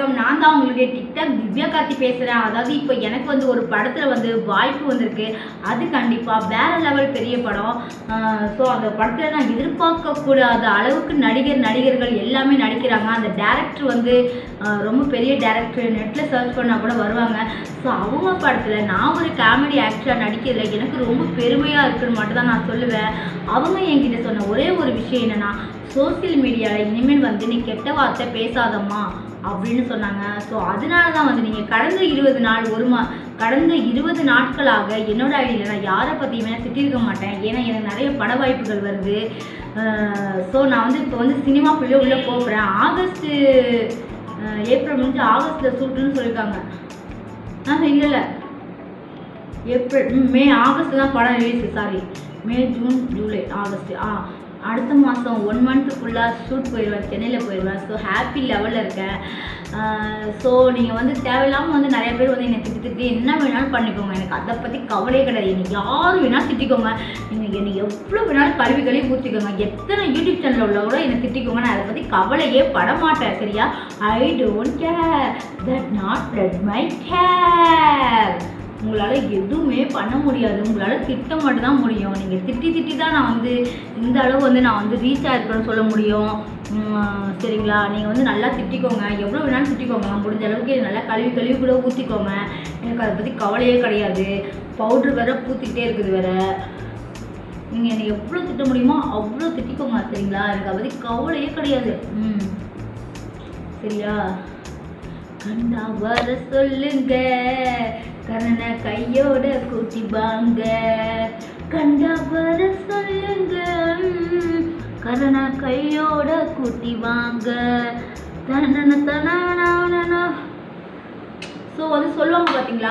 வணக்கம் நான் தான் உங்களுடைய டிக்டாக் திவ்யா கார்த்தி பேசுகிறேன் அதாவது இப்போ எனக்கு வந்து ஒரு படத்தில் வந்து வாய்ப்பு வந்திருக்கு அது கண்டிப்பாக வேற லெவல் பெரிய படம் ஸோ அந்த படத்தில் நான் எதிர்பார்க்கக்கூடாத அளவுக்கு நடிகர் நடிகர்கள் எல்லாமே நடிக்கிறாங்க அந்த டேரக்டர் வந்து ஆஹ் ரொம்ப பெரிய டேரக்டர் நெட்டில் சர்ச் பண்ணால் கூட வருவாங்க ஸோ அவங்க படத்தில் நான் ஒரு காமெடி ஆக்டராக நடிக்கிறதுல எனக்கு ரொம்ப பெருமையாக இருக்குன்னு மட்டும் தான் நான் சொல்லுவேன் அவங்க என்கிட்ட சொன்ன ஒரே ஒரு விஷயம் என்னென்னா சோஷியல் மீடியாவில் இனிமேல் வந்து நீ கெட்ட வார்த்தை பேசாதம்மா அப்படின்னு சொன்னாங்க ஸோ அதனால தான் வந்து நீங்கள் கடந்த இருபது நாள் ஒரு மா கடந்த இருபது நாட்களாக என்னோட ஐடியில் நான் யாரை பற்றியுமே திட்டிருக்க மாட்டேன் ஏன்னா எனக்கு நிறைய பட வாய்ப்புகள் வருது ஸோ நான் வந்து இப்போ வந்து சினிமாக்குள்ளே உள்ளே போகிறேன் ஆகஸ்ட்டு ஏப்ரல் முடிஞ்சு ஆகஸ்ட்டில் ஷூட்டுன்னு சொல்லியிருக்காங்க ஆ இல்லை இல்லை ஏப்ரல் ம், மே ஆகஸ்ட் தான் படம் release sorry May June July August ஆ அடுத்த மாதம் ஒன் மந்த்துக்குள்ளாக ஷூட் போயிடுவேன் சென்னையில் போயிடுவேன் ஸோ ஹாப்பி லெவலில் இருக்கேன் ஸோ நீங்கள் வந்து தேவையில்லாமல் வந்து நிறைய பேர் வந்து என்னை திட்டி திட்டி என்ன வேணாலும் பண்ணிக்கோங்க எனக்கு அதை பற்றி கவலையே கிடையாது என்னை யார் வேணாலும் திட்டிக்கோங்க நீங்கள் என்னை எவ்வளோ வேணாலும் கழுவி கழுவி ஊற்றிக்கோங்க எத்தனை யூடியூப் சேனல் உள்ளவங்களோ என்னை திட்டிக்கோங்க நான் அதை பற்றி கவலையே பட மாட்டேன் சரியா I don't care that not let my care உங்களால் எதுவுமே பண்ண முடியாது உங்களால் திட்ட மட்டும் தான் முடியும் நீங்கள் திட்டி திட்டி தான் நான் வந்து இந்த அளவு வந்து நான் வந்து ரீச் ஆயிருக்கேன்னு சொல்ல முடியும் உம், சரிங்களா நீங்கள் வந்து நல்லா திட்டிக்கோங்க எவ்வளோ வேணாலும் திட்டிக்கோங்க முடிஞ்ச அளவுக்கு நல்லா கழுவி கழுவி கூட ஊற்றிக்கோங்க எனக்கு அதை பற்றி கவலையே கிடையாது பவுட்ரு வேற பூத்திக்கிட்டே இருக்குது வேற நீங்கள் என்னை எவ்வளோ திட்ட முடியுமோ அவ்வளோ திட்டிக்கோங்க சரிங்களா எனக்கு அதை பற்றி கவலையே கிடையாது ம் சரியா கண்டா வர சொல்லுங்க கண்ணனை கையோட கூட்டி வாங்க கண்டா வர சொல்லுங்க ம், கண்ணனை கையோட கூட்டி வாங்க தனன தனனா ஸோ வந்து சொல்லுவாங்க பார்த்தீங்களா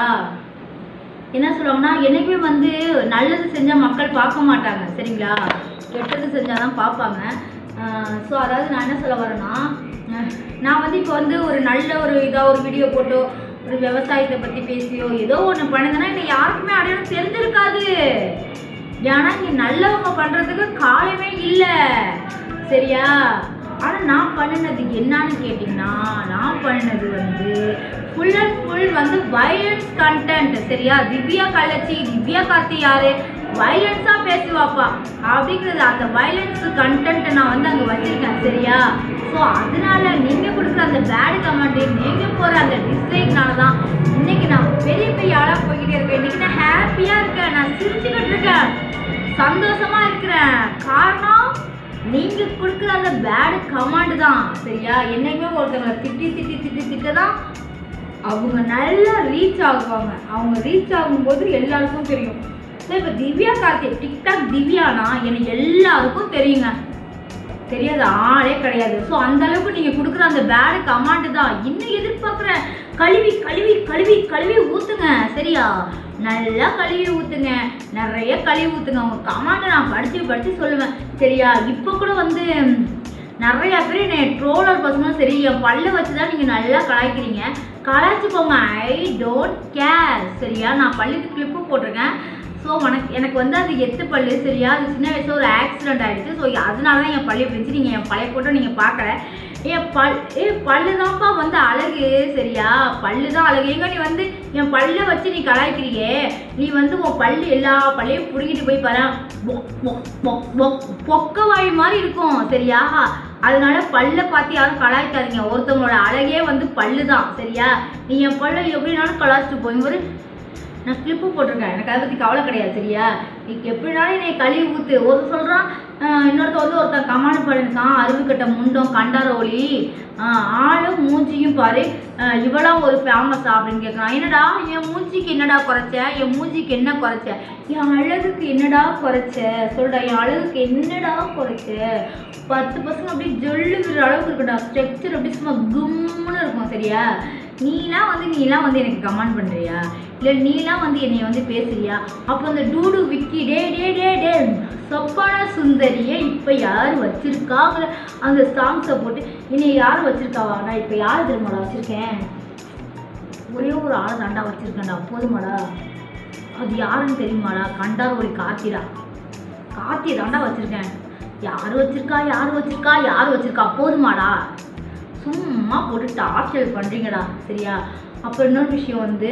என்ன சொல்லுவாங்கன்னா என்னைக்குமே வந்து நல்லது செஞ்சால் மக்கள் பார்க்க மாட்டாங்க சரிங்களா கெட்டது செஞ்சால் தான் பார்ப்பாங்க ஸோ அதாவது நான் என்ன சொல்ல வரேன்னா அஹ், நான் வந்து இப்போ வந்து ஒரு நல்ல ஒரு இதாக ஒரு வீடியோ போட்டோ ஒரு விவசாயத்தை பற்றி பேசியோ ஏதோ ஒன்று பண்ணுதுன்னா இன்னும் யாருக்குமே அடையாளம் தெரிஞ்சிருக்காது ஏன்னா இங்கே நல்லவங்க பண்ணுறதுக்கு காலமே இல்லை சரியா ஆனால் நான் பண்ணினது என்னன்னு கேட்டிங்கன்னா நான் பண்ணினது வந்து ஃபுல் அண்ட் ஃபுல் வந்து வயலன்ஸ் கண்டென்ட் சரியா திவ்யா கள்ளச்சி திவ்யா கார்த்தி யாரு வயலன்ஸாக பேசுவாப்பா அப்படிங்கிறது அந்த வயலன்ஸ் கண்டென்ட்டை நான் வந்து அங்கே வச்சிருக்கேன் சரியா ஸோ அதனால நீங்கள் கொடுக்குற அந்த பேட் கமெண்ட் நீங்கள் போகிற அந்த டிஸ்லைக்னால தான் இன்னைக்கு நான் பெரிய பெரிய ஆளாக போய்கிட்டே இருக்கேன் இன்னைக்கு நான் ஹாப்பியாக இருக்கேன் நான் சிரிச்சுக்கிட்டு இருக்கேன் சந்தோஷமா இருக்கிறேன் காரணம் நீங்க கொடுக்குற அந்த பேட் கமாண்ட் தான் சரியா என்னைக்குமே ஒருத்தவங்களை திட்டி திட்டி திட்டி திட்ட தான் அவங்க நல்லா ரீச் ஆகுவாங்க அவங்க ரீச் ஆகும்போது எல்லாருக்கும் தெரியும் ஸோ இப்போ திவ்யா கார்த்தி டிக்டாக் திவ்யானா எனக்கு எல்லாருக்கும் தெரியுங்க தெரியாத ஆளே கிடையாது ஸோ அந்த அளவுக்கு நீங்க கொடுக்குற அந்த பேடு கமாண்டு தான் இன்னும் எதிர்பார்க்குறேன் கழுவி கழுவி கழுவி கழுவி ஊத்துங்க சரியா நல்லா கழுவி ஊத்துங்க நிறைய கழுவி ஊத்துங்க உங்க கமாண்டை நான் படிச்சு படிச்சு சொல்லுவேன் சரியா இப்போ கூட வந்து ம், நிறைய பேர் என்னை ட்ரோலர் பசங்களும் சரி என் பல்ல வச்சு தான் நீங்கள் நல்லா கலாய்க்கிறீங்க கலாய்ச்சிக்கோங்க ஐ டோன்ட் கேர் சரியா நான் பல்லுக்கு கிளிப்பு போட்டிருக்கேன் ஸோ உனக்கு எனக்கு வந்து அது எத்து பல்லு சரியா அது சின்ன வயசுல ஒரு ஆக்சிடென்ட் ஆயிடுச்சு ஸோ அதனால தான் என் பள்ளி பிரிஞ்சு நீங்கள் என் பழைய போட்டோ நீங்கள் பார்க்கல என் பல் ஏ பல்லு தான்ப்பா வந்து அழகு சரியா பல்லு தான் அழகு எங்க நீ வந்து என் பல்லை வச்சு நீ கலாய்க்கிறியே நீ வந்து உன் பல்லு எல்லா பல்லையும் பிடுங்கிட்டு போய் பாரு பொக், பொக், பொக், பொக், பொக்க வாய் மாதிரி இருக்கும் சரியா அதனால பல்ல பார்த்து யாரும் கலாய்க்காதீங்க ஒருத்தவங்களோட அழகே வந்து பல்லு தான் சரியா நீ என் பல்லை எப்படினாலும் கலாய்ச்சிட்டு போய் ஒரு நான் கிளிப்பு போட்டிருக்கேன் எனக்கு அதை பற்றி கவலை கிடையாது சரியா நீ எப்படினாலும் என்னை கழுவி ஊற்று ஒரு சொல்கிறான் இன்னொருத்த வந்து ஒருத்தன் கமாண்ட் பண்ணியிருக்கான் அருவிக்கட்ட முண்டம் கண்டாரோலி ஆளும் மூஞ்சியும் பாரு அஹ் இவளாம் ஒரு ஃபேமஸா அப்படின்னு கேட்குறான் என்னடா என் மூஞ்சிக்கு என்னடா குறைச்ச என் மூஞ்சிக்கு என்ன குறைச்ச என் அழகுக்கு என்னடா குறைச்ச சொல்டா என் அழகுக்கு என்னடா குறைச்ச பத்து பசங்க அப்படியே ஜொல்லு விடுற அளவுக்கு இருக்குடா ஸ்ட்ரக்சர் அப்படியே சும்மா கும்முன்னு இருக்கும் சரியா நீலாம் வந்து நீலாம் வந்து எனக்கு கமெண்ட் பண்ணுறியா இல்லை நீலாம் வந்து என்னை வந்து பேசுறியா அப்போ அந்த டூடு விக்கி டே டே டே டே சொப்பான சுந்தரியை இப்போ யார் வச்சிருக்காங்கிற அந்த சாங்ஸை போட்டு என்னை யார் வச்சிருக்காவா நான் இப்போ யார் திரும்படா வச்சிருக்கேன் ஒரே ஒரு ஆளை தாண்டா வச்சிருக்கேன்டா போதுமாடா அது யாருன்னு தெரியுமாடா கண்டார் ஒரு காத்திரா காத்தியை தாண்டா வச்சிருக்கேன் யார் வச்சிருக்கா யார் வச்சிருக்கா யார் வச்சிருக்கா போதுமாடா ஸோ சும்மா போட்டு டார்ச்சர் பண்ணுறீங்கடா சரியா அப்புறம் இன்னொரு விஷயம் வந்து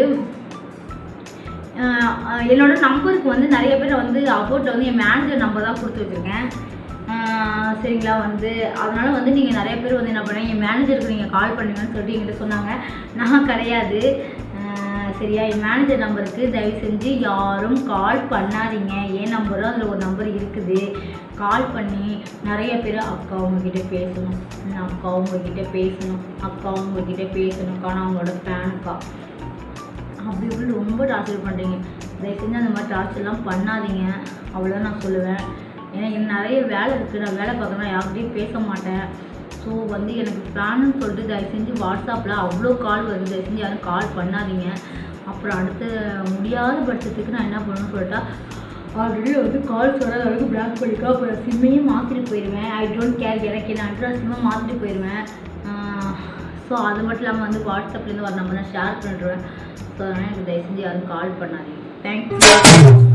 ஆஹ் ஆஹ் என்னோட நம்பருக்கு வந்து நிறைய பேர் வந்து அபோட்டில் வந்து என் மேனேஜர் நம்பர் தான் கொடுத்து வச்சுருக்கேன் ஆஹ் சரிங்களா வந்து அதனால வந்து நீங்கள் நிறைய பேர் வந்து என்ன பண்ணுறீங்க என் மேனேஜருக்கு நீங்கள் கால் பண்ணுங்கன்னு சொல்லிட்டு என்கிட்ட சொன்னாங்க நான் கிடையாது ஆஹ் சரியா என் மேனேஜர் நம்பருக்கு தயவு செஞ்சு யாரும் கால் பண்ணாதீங்க என் நம்பரும் அதில் ஒரு நம்பர் இருக்குது கால் பண்ணி நிறைய பேர் அக்கா உங்ககிட்ட பேசணும் ம், அக்கா உங்ககிட்ட பேசணும் அக்கா உங்ககிட்ட பேசணும்க்கா நான் உங்களோட ஃபேனுக்கா அப்படி இப்படி ரொம்ப டார்ச்சர் பண்ணுறீங்க தயவு செஞ்சு அந்த மாதிரி டார்ச்சர்லாம் பண்ணாதீங்க அவ்வளோதான் நான் சொல்லுவேன் ஏன்னா எனக்கு நிறைய வேலை இருக்குது நான் வேலை பார்க்கணும் யார்கிட்டையும் பேச மாட்டேன் ஸோ வந்து எனக்கு ஃபேனுன்னு சொல்லிட்டு தயவு செஞ்சு வாட்ஸ்அப்பில் அவ்வளோ கால் வருது தயவு செஞ்சு யாரும் கால் பண்ணாதீங்க அப்புறம் அடுத்து முடியாத பட்சத்துக்கு நான் என்ன பண்ணணும்னு சொல்லிட்டா ஆல்ரெடி வந்து கால்ஸ் வராத அளவுக்கு பிளாக் பண்ணிக்கா அப்புறம் சிம்மையும் மாற்றிட்டு போயிடுவேன் ஐ டோன்ட் கேர் எனக்கு என்ன அட்ரஸ் சிம்மை மாற்றிட்டு போயிடுவேன் ஸோ அது மட்டும் இல்லாமல் வந்து வாட்ஸ்அப்லேருந்து வர நம்பர் நான் ஷேர் பண்ணிடுவேன் ஸோ அதனால் எனக்கு தயவு செஞ்சு யாரும் கால் பண்ணாதீங்க தேங்க்யூ